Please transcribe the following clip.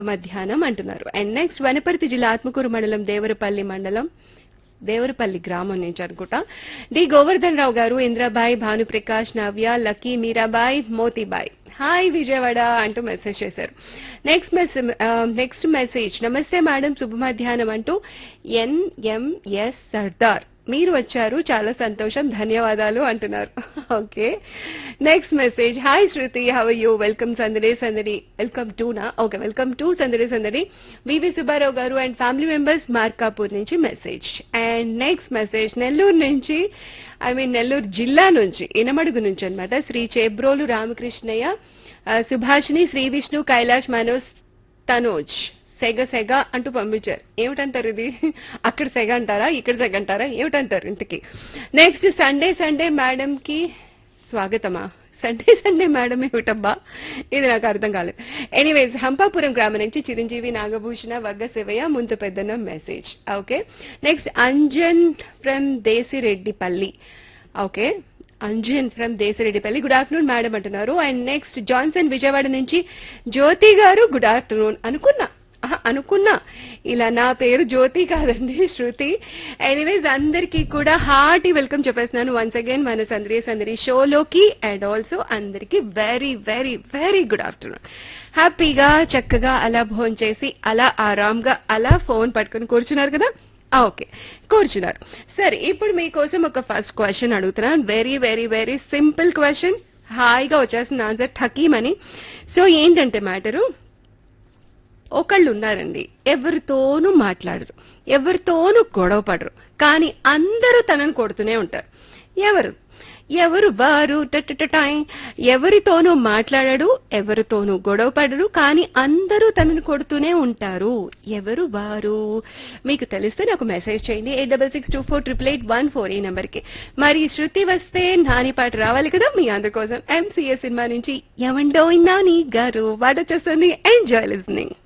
మధ్యాహ్నం అంటున్నారు and next Wanaparthy జిల్లా ఆత్మకూరు మండలం దేవరపల్లి మండలం దేవరపల్లి గ్రామం నుంచి అనుకుంటా డి గోవర్ధన్ రావు గారు ఇంద్రాబాయ్ భానుప్రకాష్ నవ్య లక్కీ మీరాబాయ్ మోతీబాయ్ హాయ్ విజయవాడ అంటూ మెసేజ్ చేశారు నెక్స్ట్ మెసేజ్ నెక్స్ట్ మెసేజ్ నమస్తే మేడం శుభ మధ్యాహ్నం అంటూ ఎన్ఎంఎస్ సర్దార్ మీరు వచ్చారు చాలా సంతోషం ధన్యవాదాలు అంటున్నారు okay next message hi Shruti how you welcome Sandadi Sandadi welcome to నా okay welcome to Sandadi Sandadi వివి సుబ్బారావు గారు అండ్ ఫ్యామిలీ మెంబర్స్ మార్కాపూర్ నుంచి message and next message Nellore నుంచి ఐ మీన్ నెల్లూరు జిల్లా నుంచి ఇనమడుగు నుంచి అన్నమాట శ్రీ చేబ్రోలు రామకృష్ణయ్య ఆ, సుభాషిణి శ్రీ విష్ణు కైలాష్ మనోజ్ తనోజ్ సెగ సెగ అంటూ పంపించారు ఏమిటంటారు ఇది అక్కడ సెగ అంటారా ఇక్కడ సెగ అంటారా ఏమిటంటారు ఇంతకి నెక్స్ట్ సండే సండే మేడం కి స్వాగతమా సండే సండే మేడం ఏమిటబ్బా ఇది నాకు అర్థం కాలేదు ఎనీవేస్ హంపాపురం గ్రామం నుంచి చిరంజీవి నాగభూషణ వగ్గ శివయ్య ముందు Peddana message okay next Anjan from Deshireddipalli okay Anjan from Deshireddipalli good afternoon madam అంటున్నారు అండ్ నెక్స్ట్ జాన్సన్ విజయవాడ నుంచి జ్యోతి గారు గుడ్ ఆఫ్టర్నూన్ అనుకున్నా ఆహా, అనుకున్నా ఇలా నా పేరు జ్యోతి కాదండి శృతి ఎనీవేస్ అందరికీ కూడా హార్టీ వెల్కమ్ చెప్పేస్తున్నాను వన్స్ అగైన్ మన సందరి సందరి షోలోకి అండ్ ఆల్సో అందరికీ very very very good afternoon హ్యాపీగా చక్కగా అలా భోంచేసి చేసి అలా ఆరాంగా అలా ఫోన్ పట్టుకుని కూర్చున్నారు కదా ఆ, ఓకే కూర్చున్నారు సరే ఇప్పుడు మీకోసం ఒక ఫస్ట్ క్వశ్చన్ అడుగుతున్నాను very very very simple question హాయిగా వచ్చేస్తుంది ఆన్సర్ ఠకీమని సో ఏంటంటే మ్యాటరు ఒకళ్ళు ఉన్నారండి ఎవరితోనూ మాట్లాడరు ఎవరితోనూ గొడవ పడరు కానీ అందరూ తనని కొడుతూనే ఉంటారు ఎవరు ఎవరు వారు టటటటాయ్ ఎవరితోనూ మాట్లాడడు ఎవరితోనూ గొడవ పడరు కానీ అందరూ తనని కొడుతూనే ఉంటారు ఎవరు వారు మీకు తెలిస్తే నాకు మెసేజ్ చేయండి eight double six two four triple eight one four ఈ నెంబర్కి మరి శృతి వస్తే నాని పాట రావాలి కదా మీ అందరి కోసం ఎంసీఏ సినిమా నుంచి ఎవండో నాని గారు వాడొచ్చేస్తుంది ఎంజాయ్ లిస్నింగ్